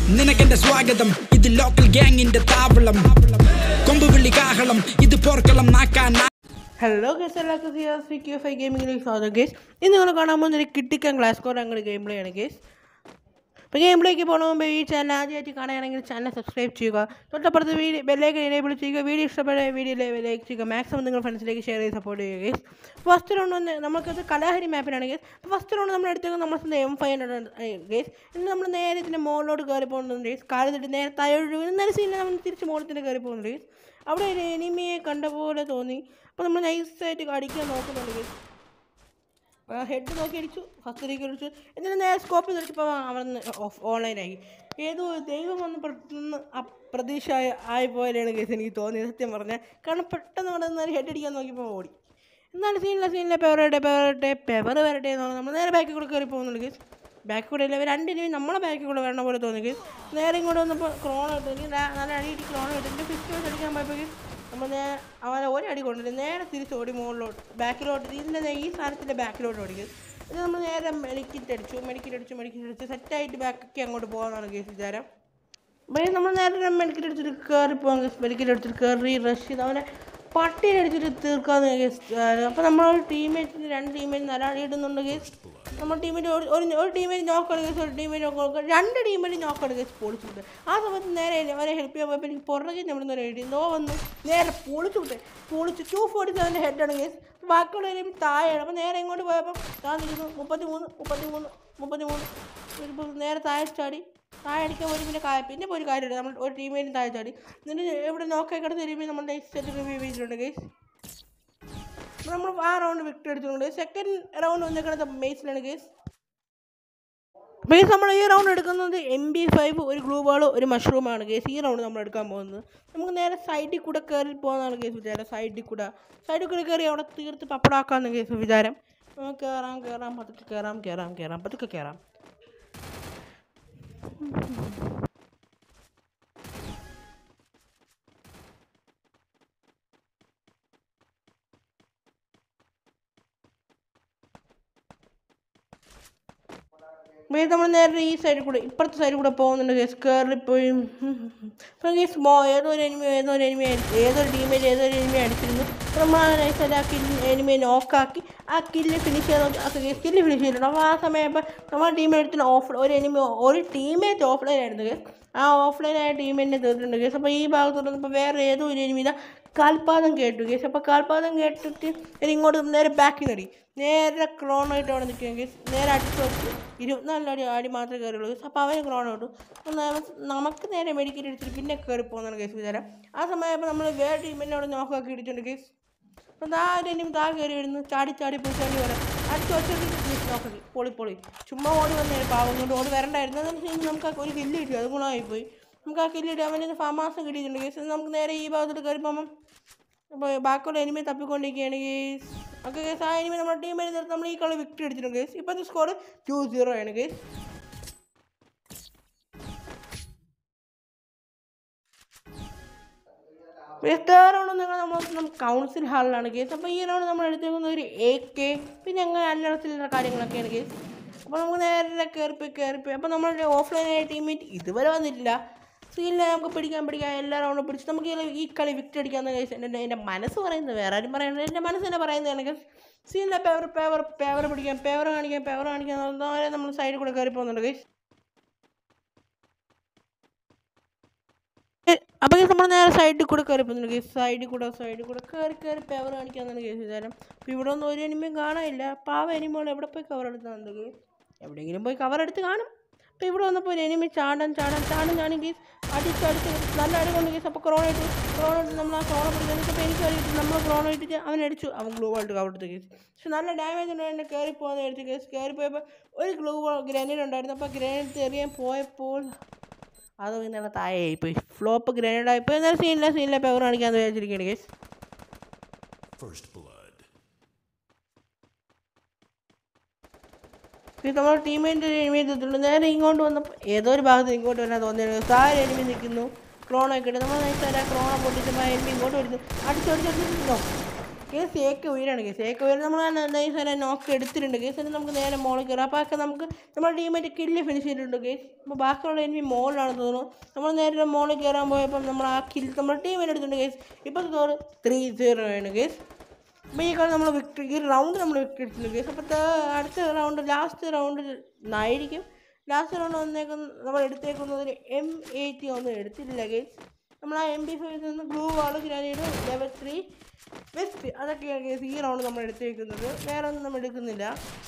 നിനക്കെന്റെ സ്വാഗതം ഇത് ലോക്കൽ ഗ്യാങ്ങിന്റെ താവളം കൊമ്പുവിളി കാഹളം ഇത് പോർക്കളം നാക്കാൻ ഹലോ ഗേസ് എല്ലാവർക്കും C R C Q five ഗെയിമിംഗിലേക്ക് സ്വാഗതം ഗേസ് ഇന്ന് നിങ്ങൾ കാണാൻ പോകുന്ന ഒരു കിട്ടിക്കൻ ക്ലാസ് കോർ അങ്ങനെ ഗെയിം പ്ലേ ആണ് ഗേസ് അപ്പോൾ ഗെയിം പ്ലേക്ക് പോകണ മുമ്പ് ഈ ചാനൽ ആദ്യമായിട്ട് കാണുകയാണെങ്കിൽ ചാനൽ സബ്സ്ക്രൈബ് ചെയ്യുക തൊട്ടപ്പുറത്ത് വീഡിയോ ബെല്ലേക്ക് എനേബിൾ ചെയ്യുക വീഡിയോ ഇഷ്ടപ്പെട്ട വീഡിയോ ലൈക്ക് ചെയ്യുക മാക്സിമം നിങ്ങൾ ഫ്രണ്ട്സിലേക്ക് ഷെയർ ചെയ്ത് സപ്പോർട്ട് ചെയ്യുക ഗേസ് ഫസ്റ്റ് റൗണ്ട് വന്ന് നമുക്കത് കലാഹരി മാപ്പിനാണ് ഗേസ് ഫസ്റ്റ് റൗണ്ട് നമ്മൾ എടുത്തേക്ക് നമ്മൾ സ്വന്തം എം ഫൈവ് ഹൺഡ്രഡ് ഗേസ് ഇന്ന് നമ്മൾ നേരെ ഇതിൻ്റെ മുകളിലോട്ട് കയറി പോകുന്നുണ്ട് ഗേസ് കാല് തട്ടി നേരെ താഴോട്ട് ഇന്നലെ സീനിൽ നമ്മൾ തിരിച്ച് മുകളിൽ തന്നെ കയറി പോകുന്നുണ്ട് ഗേസ് അവിടെ ഒരു എനിമിയെ കണ്ട പോലെ തോന്നി അപ്പോൾ നമ്മൾ നൈസായിട്ട് അടിക്കാൻ നോക്കുന്നുണ്ട് ഗേസ് ഹെഡ് നോക്കി അടിച്ചു ഫസ്റ്റിലേക്ക് അടിച്ചു എന്നിട്ട് നേരെ സ്കോപ്പ് ചെയ്തടിച്ചപ്പോൾ അവിടെ നിന്ന് ഓഫ് ഓൺലൈനായി ഏതോ ഒരു ദൈവം വന്ന് പെട്ടെന്ന് അപ്രതീക്ഷ ആയി ആയി പോലെയാണ് കേസ് എനിക്ക് തോന്നിയത് സത്യം പറഞ്ഞാൽ കാരണം പെട്ടെന്ന് അവിടെ നിന്ന് ഹെഡ് അടിക്കാൻ നോക്കിയപ്പോൾ ഓടി എന്നാലും സീനില്ല സീനില്ല പെവർ വരട്ടെ പെവർ വരട്ടെ പെവർ വരട്ടെ എന്നാണ് നമ്മൾ നേരെ ബാക്കിൽ കൂടെ കയറി പോകുന്നുണ്ട് കേസ് ബാക്കിൽ കൂടെ ഇല്ല രണ്ടിനും നമ്മളെ ബാക്കിൽ കൂടെ വരണ പോലെ തോന്നി കേസ് നേരെ ഇങ്ങോട്ട് വന്നപ്പോൾ ക്രോൺ കിട്ടും എനിക്ക് ന- നല്ല അടി കിട്ടി ക്രോൺ കിട്ടും എൻ്റെ ഫിഫ്റ്റ് വെച്ച് അടിക്കാൻ പോയപ്പോൾ കേസ് നമ്മൾ നേ അവനെ ഒരടി കൊണ്ടില്ല നേരെ തിരിച്ച് ഓടി മുകളിലോട്ട് ബാക്കിലോട്ട് ഇതിൻ്റെ നേ- ഈ സാധനത്തിൻ്റെ ബാക്കിലോട്ട് ഓടിക്കും ഇത് നമ്മൾ നേരെ മെഡിക്കിറ്റ് അടിച്ചു മെഡിക്കിറ്റ് അടിച്ചു മെഡിക്കിറ്റ് അടിച്ചു സെറ്റായിട്ട് ബാക്കൊക്കെ അങ്ങോട്ട് പോകാനാണ് കേസ് വിചാരം അപ്പോൾ നമ്മൾ നേരെ മെഡിക്കൽ എടുത്തിട്ട് കയറി പോകാൻ മെഡിക്കൽ എടുത്തിട്ട് കയറി റഷ് ചെയ്ത് അവനെ പട്ടിയെ അടിച്ചിട്ട് തീർക്കാന്ന് കേസ് അപ്പോൾ നമ്മൾ ടീമേറ്റിന് രണ്ട് ടീമേറ്റ് നല്ല അടി ഇടുന്നുണ്ട് കേസ് നമ്മൾ ടീമേറ്റ് ഒരു ഒരു- ഒരു ടീമേറ്റ് നോക്കാണ് കേസ് ഒരു ടീമേറ്റ് നോക്കാൻ രണ്ട് ടീമേറ്റ് നോക്കാണ് കേസ് പൊളിച്ചിട്ട് ആ സമയത്ത് നേരെ അവരെ ഹെൽപ്പ് ചെയ്യാൻ പോയപ്പോൾ എനിക്ക് പുറകെ നമ്മുടെ നിന്ന് എഴുതി നോ വന്നു നേരെ പൊളിച്ചു വിട്ടെ പൊളിച്ച് ടു ഫോർട്ടി സെവൻ്റെ ഹെഡാണ് കേസ് ബാക്കിയുള്ളവരും താഴെയാണ് അപ്പോൾ നേരെ ഇങ്ങോട്ട് പോയപ്പോൾ താൻ നിൽക്കുന്നു മുപ്പത്തി മൂന്ന് മുപ്പത്തി മൂന്ന് മുപ്പത്തി മൂന്ന് ഇപ്പോൾ നേരെ താഴെ ചാടി താഴെ അടിക്കാൻ പോയി പിന്നെ കാ പിന്നെ ഇപ്പോൾ ഒരു കാര്യമില്ല നമ്മൾ ഒരു ടീമേറ്റും താഴെ ചാടി എന്നിട്ട് എവിടെ നോക്കി കിടന്ന് തരുമ്പോൾ നമ്മൾ നെക്സ്റ്റ് സെറ്റ് റിവ്യൂ ചെയ്തിട്ടുണ്ട് ഗൈസ് നമ്മൾ ആ റൗണ്ട് വിക്ടർ എടുത്തിട്ടുണ്ട് സെക്കൻഡ് റൗണ്ട് വന്നേക്കുന്നത് മേസിലാണ് ഗൈസ് ബേസ് നമ്മൾ ഈ റൗണ്ട് എടുക്കുന്നത് എം ബി ഫൈവ് ഒരു ഗ്ലൂ ബോൾ ഒരു മഷ്റൂമാണ് കേസ് ഈ റൗണ്ട് നമ്മൾ എടുക്കാൻ പോകുന്നത് നമുക്ക് നേരെ സൈഡിൽ കൂടെ കയറി പോകുന്നതാണ് കേസ് വിചാരം സൈഡിൽ കൂടെ സൈഡിൽ കൂടെ കയറി അവിടെ തീർത്ത് പപ്പടാക്കാന്ന് കേസ് വിചാരം നമുക്ക് കയറാം കയറാം പതുക്കെ കയറാം കയറാം കയറാം പതുക്കെ കയറാം പിന്നെ നമ്മൾ നേരെ ഈ സൈഡിൽ കൂടെ ഇപ്പുറത്തെ സൈഡിൽ കൂടെ പോകുന്നുണ്ട് കേസ് കയറിപ്പോയി അപ്പോൾ കേസ് മോ ഏതോ ഒരു എനിമി ഏതോ ഒരു എനിമി ഏതൊരു ടീമിൽ ഏതോ ഒരു എനിമി അടിച്ചിരുന്നു നമ്മൾ ആ നൈസായിട്ട് ആ കില്ല് എനിമിയെ നോക്കാക്കി ആ കില്ല് ഫിനിഷ് ചെയ്ത് ആ കേസ് കില്ല് ഫിനിഷ് ചെയ്തിട്ടുണ്ട് അപ്പോൾ ആ സമയപ്പോൾ നമ്മുടെ ടീമിലെടുത്തിന് ഓഫ് ഒരു എനിമി ഒരു ടീമേറ്റ് ഓഫ്ലൈൻ ആയിരുന്നു കേസ് ആ ഓഫ്ലൈൻ ആയ ടീമിനെ തീർത്തിട്ടുണ്ട് കേസ് അപ്പോൾ ഈ ഭാഗത്തോട്ട് വന്നപ്പോൾ വേറെ ഏതോ ഒരു എനിമി ഇതാ കാൽപാദം കേട്ടു കേസ് അപ്പോൾ കാൽപാദം കേട്ടിട്ട് ഇനി ഇങ്ങോട്ട് നേരെ ബാക്കിൽ നടി നേരെ ക്രോണായിട്ട് അവിടെ നിൽക്കുക കേസ് നേരെ അടിച്ചു വെച്ച് ഇരുപത്തിനാലിന് അടി ആടി മാത്രമേ കയറുള്ളൂ കേസ് അപ്പോൾ അവന് ക്രോൺ ഇട്ടു അപ്പോൾ നമ്മ- നമുക്ക് നേരെ മെഡിക്കൽ അടിച്ചിട്ട് പിന്നെ കയറി പോകുന്നതാണ് കേസ് വിചാരം ആ സമയപ്പോൾ നമ്മൾ വേറെ ടീമിനെ അവിടെ നോക്കാക്കി ഇടിച്ചിട്ടുണ്ട് കേസ് അപ്പോൾ താ ഒരു ഇനിയും താ കയറി വരുന്നു ചാടി ചാടി പോയി ചാടി വരാം അടിച്ച് വെച്ചിട്ട് നോക്കി പൊളി പൊളി ചുമ്മാ ഓടി വന്നേ പാവം കൊണ്ട് ഓടി വരണ്ടായിരുന്നു അതെന്ന് വെച്ച് കഴിഞ്ഞാൽ നമുക്ക് ആ ഒരു കില്ല് കിട്ടി അത് ഗുണമായിപ്പോയി നമുക്ക് ആ കില്ല് കിട്ടി അവൻ്റെ ഫാമാസം കിട്ടിയിട്ടുണ്ട് കേസ് നമുക്ക് നേരെ ഈ ഭാഗത്തോട്ട് കയറി പോകുമ്പം അപ്പോൾ ബാക്കിയുള്ള എനിമയെ തപ്പിക്കൊണ്ടിരിക്കുകയാണ് കേസ് ഓക്കെ കേസ് ആ എനിമി നമ്മുടെ ടീമിൽ നിർത്തി നമ്മൾ ഈ കളി വിക്ടറി അടിച്ചിട്ടുണ്ട് കേസ് ഇപ്പോഴത്തെ സ്കോർ ടു സീറോ ആണ് കേസ് തേർഡ് റൗണ്ട് നിങ്ങൾ നമ്മൾ കൗൺസിൽ ഹാളിലാണ് കേസ് അപ്പോൾ ഈ റൗണ്ട് നമ്മൾ എടുത്തേക്കുന്ന ഒരു എ കെ പിന്നെ അങ്ങനെ അല്ലറത്തിലുള്ള കാര്യങ്ങളൊക്കെയാണ് കേസ് അപ്പോൾ നമുക്ക് നേരെ കയറിപ്പോയി കയറിപ്പോയി അപ്പോൾ നമ്മളുടെ ഓഫ്ലൈൻ ആയ ടീമേറ്റ് ഇതുവരെ വന്നിട്ടില്ല സീനിലെ നമുക്ക് പിടിക്കാൻ പിടിക്കാൻ എല്ലാ റൗണ്ടും പിടിച്ച് നമുക്ക് ഈ ഈ കളി വിക്ടർ അടിക്കാമെന്ന് കേസ് എൻ്റെ എൻ്റെ മനസ്സ് പറയുന്നത് വേറെ ആരും പറയുന്നത് എൻ്റെ മനസ്സ് തന്നെ പറയുന്നതാണ് കേസ് സീനിലെ പേവർ പേവർ പേവർ പിടിക്കാം പേവർ കാണിക്കാം പേവർ കാണിക്കാം നേരെ നമ്മൾ സൈഡിൽ കൂടെ കയറി പോകുന്നുണ്ട് കേസ് അപ്പോൾ നമ്മൾ നേരെ സൈഡിൽ കൂടെ കയറി പോകുന്നുണ്ട് കേസ് സൈഡിൽ കൂടെ സൈഡിൽ കൂടെ കയറി കയറി പേവർ കാണിക്കാന്നാണ് കേസ് വിചാരം അപ്പോൾ ഇവിടെ ഒന്നും ഒരു എനിമയും കാണാനില്ല പാവ എനിമകൾ എവിടെ പോയി കവർ എടുത്താന്ന് കേസ് എവിടെയെങ്കിലും പോയി കവർ എടുത്ത് കാണും അപ്പോൾ ഇവിടെ വന്നപ്പോൾ ഒരു എനിമി ചാടാൻ ചാടാൻ ചാടാൻ ചാടി കേസ് അടിച്ച് അടിച്ച് നല്ല അടി കൊണ്ട് കേസ് അപ്പോൾ ക്രോണ ഇട്ട് ക്രോണ ഇട്ട് നമ്മൾ ആ ക്രോണ പിടിക്കാൻ അപ്പോൾ എനിക്ക് അറിയിട്ട് നമ്മൾ ക്രോണ ഇട്ടിട്ട് അവൻ അടിച്ചു അവൻ ഗ്ലൂ ആയിട്ട് കവർ എടുത്ത് കേസ് പക്ഷെ നല്ല ഡാമേജ് ഉണ്ടായിരുന്നു കയറി പോകുന്ന എടുത്ത് കേസ് കയറി പോയപ്പോൾ ഒരു ഗ്ലൂ ഗ്രനേഡ് ഉണ്ടായിരുന്നു അപ്പോൾ ഗ്രനേഡ് എറിയാൻ പോയപ്പോൾ അത് പിന്നെ താഴെയായി പോയി ഫ്ലോപ്പ് ഗ്രനേഡ് ആയിപ്പോയി എന്നാൽ സീനില്ല സീനില്ല പെവർ കാണിക്കാന്ന് വിചാരിച്ചിരിക്കുകയാണ് കേസ് First blood. പിന്നെ നമ്മുടെ ടീമിൻ്റെ എനിമി എത്തിയിട്ടുണ്ട് നേരെ ഇങ്ങോട്ട് വന്നപ്പോൾ ഏതോ ഒരു ഭാഗത്ത് ഇങ്ങോട്ട് വരാൻ തോന്നിയത് താഴെ എനിമി നിൽക്കുന്നു ക്രോണ ഒക്കെ ഇട്ട് നമ്മൾ നൈസായിട്ട് ആ ക്രോണ പൊട്ടിച്ചപ്പോൾ ആ എനിമി ഇങ്ങോട്ട് വരുന്നു അടിച്ചടിച്ചടിച്ചോ കേസ് ഏക്ക് ഉയരാണ് കേസ് ഏക്ക് ഉയരം നമ്മൾ നൈസ് തന്നെ നോക്ക് എടുത്തിട്ടുണ്ട് കേസ് എന്നിട്ട് നമുക്ക് നേരെ മോളിൽ കയറാം അപ്പോൾ ഒക്കെ നമുക്ക് നമ്മുടെ ടീമായിട്ട് കില്ല് ഫിനിഷ് ചെയ്തിട്ടുണ്ട് കേസ് അപ്പോൾ ബാക്കിയുള്ള എനിക്ക് മോളിലാണ് തോന്നുന്നു നമ്മൾ നേരെ മോളിൽ കയറാൻ പോയപ്പോൾ നമ്മൾ ആ കില്ല് നമ്മുടെ ടീമിൽ എടുത്തിട്ടുണ്ട് കേസ് ഇപ്പോൾ തോന്നുന്നു ത്രീ സീറോ ആണ് കേസ് അപ്പോൾ ഈ കളി നമ്മൾ വിക്ടറി ഈ റൗണ്ട് നമ്മൾ വിക്ടറി എടുത്തിട്ടുണ്ട് കേസ് അപ്പോൾ അടുത്ത റൗണ്ട് ലാസ്റ്റ് റൗണ്ടിൽ ആയിരിക്കും ലാസ്റ്റ് റൗണ്ട് വന്നേക്കുന്ന നമ്മൾ എടുത്തേക്കുന്നതിൽ എം എയ്റ്റി ഒന്നും എടുത്തിട്ടില്ല കേസ് നമ്മൾ ആ എം ബി ഫൈവിൽ നിന്ന് blue wall grenade level three vest അതൊക്കെയാണ് കേസ് ഈ റൗണ്ട് നമ്മൾ എടുത്തേക്കുന്നത് വേറെ ഒന്നും നമ്മൾ എടുക്കുന്നില്ല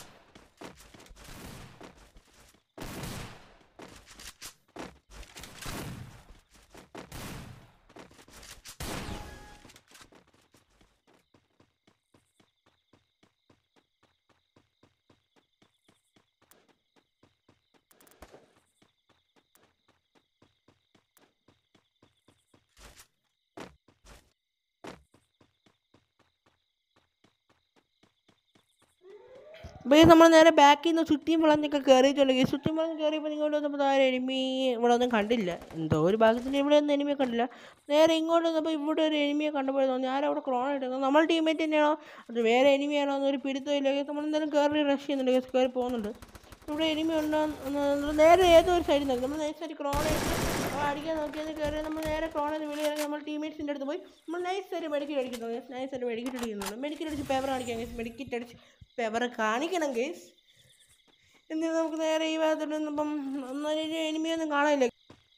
അപ്പോൾ നമ്മൾ നേരെ ബാക്കിൽ നിന്ന് ചുറ്റിയും വളഞ്ഞൊക്കെ കയറിയിട്ടുണ്ട് ഈ ചുറ്റിയും വളഞ്ഞ് കയറിയപ്പോൾ ഇങ്ങോട്ട് വന്നപ്പോൾ താഴെ എനിമി ഇവിടെ ഒന്നും കണ്ടില്ല എന്തോ ഒരു ഭാഗത്തിന് ഇവിടെ ഒന്നും എനിമിയെ കണ്ടില്ല നേരെ ഇങ്ങോട്ട് വന്നപ്പോൾ ഇവിടെ ഒരു എനിമിയെ കണ്ടപ്പോൾ തോന്നി ആരവിടെ ക്രോൺ ഇട്ടത് നമ്മൾ ടീമേറ്റ് തന്നെയാണോ അത് വേറെ എനിമിയാണോ എന്നൊരു പിടുത്തമില്ല നമ്മൾ എന്തായാലും കയറി റഷ് ചെയ്യുന്നുണ്ട് കേസ് കയറി പോകുന്നുണ്ട് ഇവിടെ എനിമി ഉണ്ടോ എന്ന് നേരെ ഏതോ ഒരു സൈഡിൽ നിന്ന് നമ്മൾ നൈസായിട്ട് ക്രോൺ എടുത്ത് അപ്പോൾ അടിക്കാൻ നോക്കിയത് കയറി നമ്മൾ നേരെ ക്രോണിൽ നിന്ന് വെളിയിറങ്ങി നമ്മൾ ടീമേറ്റ്സിൻ്റെ അടുത്ത് പോയി നമ്മൾ നൈസായിട്ട് മെഡിക്കറ്റ് അടിക്കുന്നു ഗേസ് നൈസായിട്ട് മെഡിക്കറ്റ് അടിക്കുന്നുണ്ട് മെഡിക്കറ്റ് അടിച്ച് പേപ്പർ കാണിക്കാം ഗേസ് മെഡിക്കറ്റ് അടിച്ച് പേപ്പർ കാണിക്കണം ഗേസ് എന്നിട്ട് നമുക്ക് നേരെ ഈ ഭാഗത്തോട്ട് നിന്നപ്പം ഒന്നും എനിമിയൊന്നും കാണാനില്ല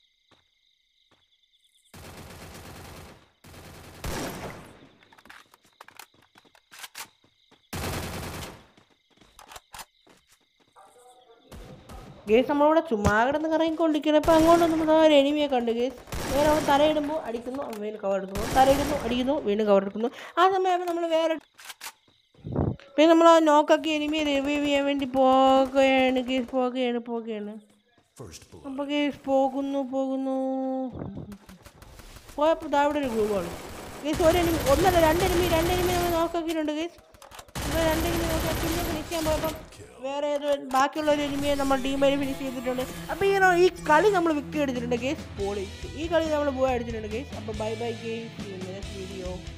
ഗേസ് നമ്മളിവിടെ ചുമ്മാ കിടന്ന് കറങ്ങിക്കൊണ്ടിരിക്കണം അപ്പോൾ അങ്ങോട്ട് നമ്മൾ ഒരു എനിമിയെ കണ്ടു ഗേസ് നേരെ അവൻ തലയിടുമ്പോൾ അടിക്കുന്നു അവൻ വീണ്ടും കവർ എടുക്കുന്നു തലയിടുന്നു അടിക്കുന്നു വീണ്ടും കവർ എടുക്കുന്നു ആ സമയമായപ്പോൾ നമ്മൾ വേറെ പിന്നെ നമ്മൾ ആ നോക്കാക്കി എനിമിയെ റിവൈവ് ചെയ്യാൻ വേണ്ടി പോകുകയാണ് ഗേസ് പോകുകയാണ് പോകുകയാണ് First blood. അപ്പോൾ ഗേസ് പോകുന്നു പോകുന്നു പോയപ്പോൾ ദാ ഇവിടെ ഒരു ഗ്രൂപ്പാണ് ഗേസ് ഒരു എനിമി ഒന്നല്ല രണ്ട് എനിമി രണ്ട് എനിമി നമ്മൾ നോക്കാക്കിയിട്ടുണ്ട് ഗേസ് നമ്മൾ രണ്ട് എനിമി നോക്കി പിന്നെ ഫിനിഷ് ചെയ്യാൻ പോയപ്പോൾ വേറെ ഏതോ ബാക്കിയുള്ള ഒരു എനിമിയെ നമ്മൾ ടീമായി ഫിനിഷ് ചെയ്തിട്ടുണ്ട് അപ്പോൾ ഈ റൗ- ഈ കളി നമ്മൾ വിക്കി എടുത്തിട്ടുണ്ട് ഗേസ് പോളി ഈ കളി നമ്മൾ പോയി അടിച്ചിട്ടുണ്ട് ഗേസ് അപ്പോൾ ബൈ ബൈ ഗെയിം വീഡിയോ